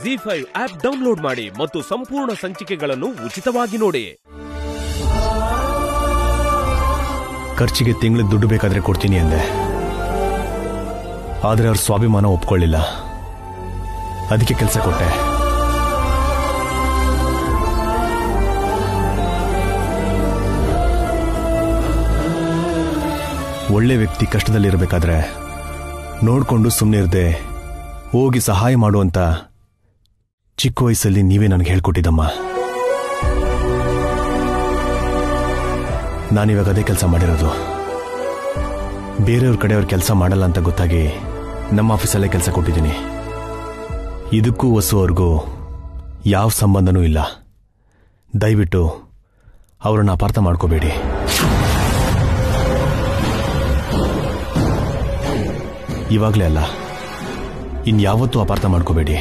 G five app download ಮಾಡಿ ಮತ್ತು ಸಂಪೂರ್ಣ ಸಂಚಿಕೆಗಳನ್ನು ಉಚಿತವಾಗಿ ನೋಡಿ ಖರ್ಚಿಗೆ ತಿಂಗಳಿಗೆ ದುಡ್ಡು ಬೇಕಾದ್ರೆ ಕೊಡ್ತೀನಿ ಅಂದೆ ಆದರೆ ಅವ್ರ ಸ್ವಾಭಿಮಾನ ಒಪ್ಕೊಳ್ಳಿಲ್ಲ ಅದಕ್ಕೆ ಕೆಲಸ ಕೊಟ್ಟೆ ಒಳ್ಳೆ ವ್ಯಕ್ತಿ ಕಷ್ಟದಲ್ಲಿರಬೇಕಾದ್ರೆ ನೋಡ್ಕೊಂಡು ಸುಮ್ಮನೆ ಇರದೆ ಹೋಗಿ ಸಹಾಯ ಮಾಡುವಂತ ಚಿಕ್ಕ ವಯಸ್ಸಲ್ಲಿ ನೀವೇ ನನಗೆ ಹೇಳ್ಕೊಟ್ಟಿದ್ದಮ್ಮ ನಾನಿವಾಗ ಅದೇ ಕೆಲಸ ಮಾಡಿರೋದು ಬೇರೆಯವ್ರ ಕಡೆಯವ್ರ ಕೆಲಸ ಮಾಡಲ್ಲ ಅಂತ ಗೊತ್ತಾಗಿ ನಮ್ಮ ಆಫೀಸಲ್ಲೇ ಕೆಲಸ ಕೊಟ್ಟಿದ್ದೀನಿ ಇದಕ್ಕೂ ವಸು ಅವ್ರಿಗೂ ಯಾವ ಸಂಬಂಧನೂ ಇಲ್ಲ ದಯವಿಟ್ಟು ಅವರನ್ನು ಅಪಾರ್ಥ ಮಾಡ್ಕೋಬೇಡಿ ಇವಾಗಲೇ ಅಲ್ಲ ಇನ್ಯಾವತ್ತೂ ಅಪಾರ್ಥ ಮಾಡ್ಕೋಬೇಡಿ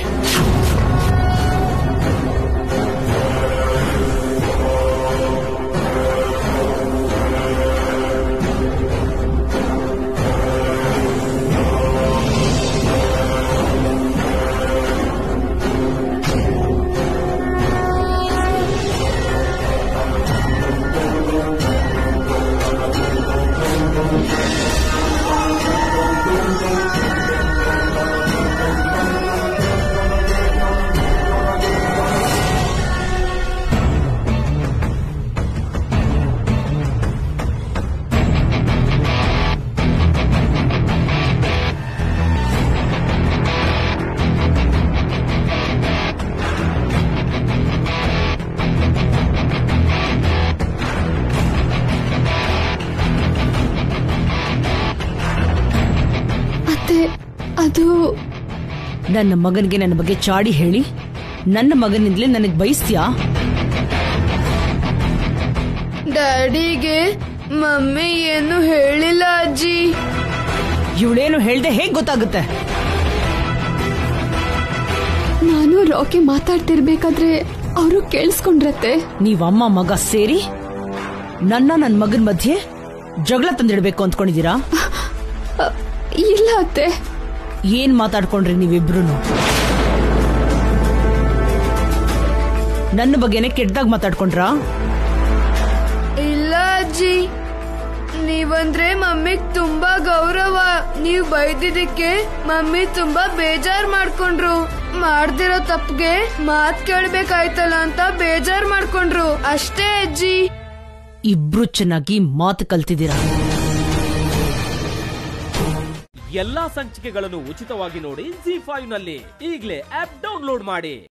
ಅತ್ತೆ ಅದು ನನ್ನ ಮಗನಿಗೆ ನನ್ನ ಬಗ್ಗೆ ಚಾಡಿ ಹೇಳಿ ನನ್ನ ಮಗನಿಂದಲೇ ನನಗೆ ಬಯಸ್ತೀಯಾ ಡ್ಯಾಡಿಗೆ ಮಮ್ಮಿ ಏನು ಹೇಳಿಲ್ಲ ಅಜ್ಜಿ ಇವಳೇನು ಹೇಳ್ದೆ ಹೇಗ್ ಗೊತ್ತಾಗುತ್ತೆ ನಾನು ರಾಕಿ ಮಾತಾಡ್ತಿರ್ಬೇಕಾದ್ರೆ ಅವರು ಕೇಳಿಸ್ಕೊಂಡ್ರತ್ತೆ ನೀವ್ ಅಮ್ಮ ಮಗ ಸೇರಿ ನನ್ನ ನನ್ನ ಮಗನ ಮಧ್ಯೆ ಜಗಳ ತಂದಿಡ್ಬೇಕು ಅಂದ್ಕೊಂಡಿದೀರಾ ಅ, ಇಲ್ಲ ಅತ್ತೆ ಏನ್ ಮಾತಾಡ್ಕೊಂಡ್ರಿ ನೀವಿಬ್ರು ನನ್ನ ಬಗ್ಗೆನೆ ಕೆಟ್ಟದಾಗ ಮಾತಾಡ್ಕೊಂಡ್ರಾ ಇಲ್ಲ ಅಜ್ಜಿ ನೀವಂದ್ರೆ ಮಮ್ಮಿಗ್ ತುಂಬಾ ಗೌರವ ನೀವ್ ಬೈದಿದ್ದಕ್ಕೆ ಮಮ್ಮಿ ತುಂಬಾ ಬೇಜಾರ್ ಮಾಡ್ಕೊಂಡ್ರು ಮಾಡ್ದಿರೋ ತಪ್ಪಿಗೆ ಮಾತ್ ಕೇಳ್ಬೇಕಾಯ್ತಲ್ಲ ಅಂತ ಬೇಜಾರ್ ಮಾಡ್ಕೊಂಡ್ರು ಅಷ್ಟೇ ಅಜ್ಜಿ ಇಬ್ರು ಚೆನ್ನಾಗಿ ಮಾತು ಕಲ್ತಿದ್ದೀರಾ ಎಲ್ಲಾ ಸಂಚಿಕೆಗಳನ್ನು ಉಚಿತವಾಗಿ ನೋಡಿ ಜಿ ಫೈವ್ ನಲ್ಲಿ ಈಗಲೇ ಆಪ್ ಡೌನ್ಲೋಡ್ ಮಾಡಿ